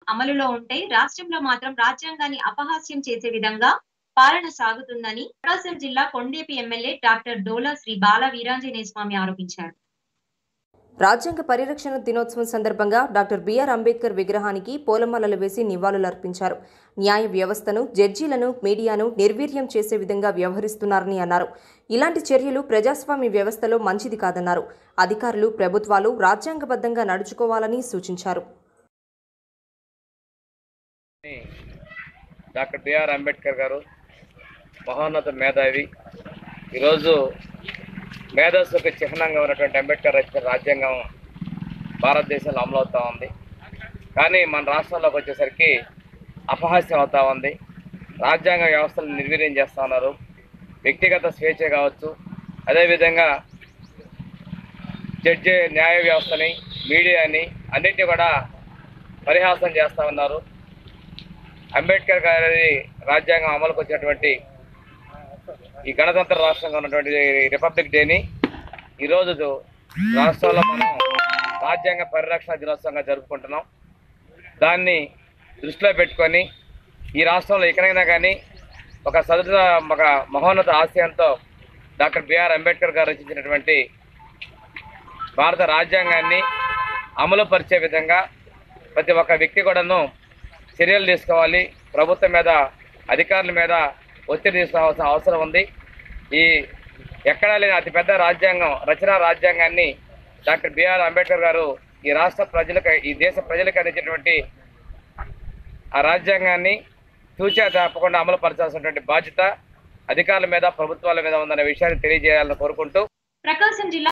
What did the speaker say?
అమలులో ఉంటే రాష్ట్రంలో మాత్రం రాజ్యాంగాన్ని అపహాస్యం చేసే విధంగా పాలన సాగుతుందని ప్రకాశం జిల్లా కొండేపి ఎమ్మెల్యే డాక్టర్ డోలా శ్రీ బాల వీరాంజనేయ స్వామి ఆరోపించారు రాజ్యాంగ పరిరక్షణ దినోత్సవం సందర్భంగా డాక్టర్ బిఆర్ అంబేద్కర్ విగ్రహానికి పూలమాలలు వేసి నివాళులర్పించారు న్యాయ వ్యవస్థను జడ్జీలను మీడియాను నిర్వీర్యం చేసే విధంగా వ్యవహరిస్తున్నారని అన్నారు ఇలాంటి చర్యలు ప్రజాస్వామ్య వ్యవస్థలో మంచిది కాదన్నారు అధికారులు ప్రభుత్వాలు రాజ్యాంగబద్ధంగా నడుచుకోవాలని సూచించారు డాక్టర్ బిఆర్ అంబేద్కర్ గారు మహోన్నత మేధావి ఈరోజు మేధస్సుకు చిహ్నంగా ఉన్నటువంటి అంబేద్కర్ రచించిన రాజ్యాంగం భారతదేశంలో అమలవుతూ ఉంది కానీ మన రాష్ట్రంలోకి వచ్చేసరికి అపహాస్యం అవుతా ఉంది రాజ్యాంగ వ్యవస్థను నిర్వీర్యం చేస్తూ ఉన్నారు వ్యక్తిగత స్వేచ్ఛ కావచ్చు అదేవిధంగా జడ్జి న్యాయ వ్యవస్థని మీడియాని అన్నింటినీ కూడా పరిహాసం చేస్తూ ఉన్నారు అంబేద్కర్ గారి రాజ్యాంగం అమలుకు వచ్చినటువంటి ఈ గణతంత్ర రాష్ట్రంగా ఉన్నటువంటి రిపబ్లిక్ డేని ఈరోజు రాష్ట్రంలో మనం రాజ్యాంగ పరిరక్షణ దినోత్సవంగా జరుపుకుంటున్నాం దాన్ని దృష్టిలో పెట్టుకొని ఈ రాష్ట్రంలో ఎక్కడైనా కానీ ఒక సదృఢ ఒక మహోన్నత ఆశయంతో డాక్టర్ బిఆర్ అంబేద్కర్ గారు రచించినటువంటి భారత రాజ్యాంగాన్ని అమలు పరిచే విధంగా ప్రతి ఒక్క వ్యక్తి కూడాను చర్యలు తీసుకోవాలి ప్రభుత్వం మీద అధికారుల మీద ఒత్తిడి తీసుకోవాల్సిన అవసరం ఉంది ఈ ఎక్కడా లేని అతిపెద్ద రాజ్యాంగం రచనా రాజ్యాంగాన్ని డాక్టర్ బిఆర్ అంబేద్కర్ గారు ఈ రాష్ట్ర ప్రజలకు ఈ దేశ ప్రజలకు అందించినటువంటి ఆ రాజ్యాంగాన్ని తూచా తప్పకుండా అమలు పరచాల్సినటువంటి బాధ్యత అధికారుల మీద ప్రభుత్వాల మీద ఉందనే విషయాన్ని తెలియజేయాలని కోరుకుంటూ ప్రకాశం జిల్లా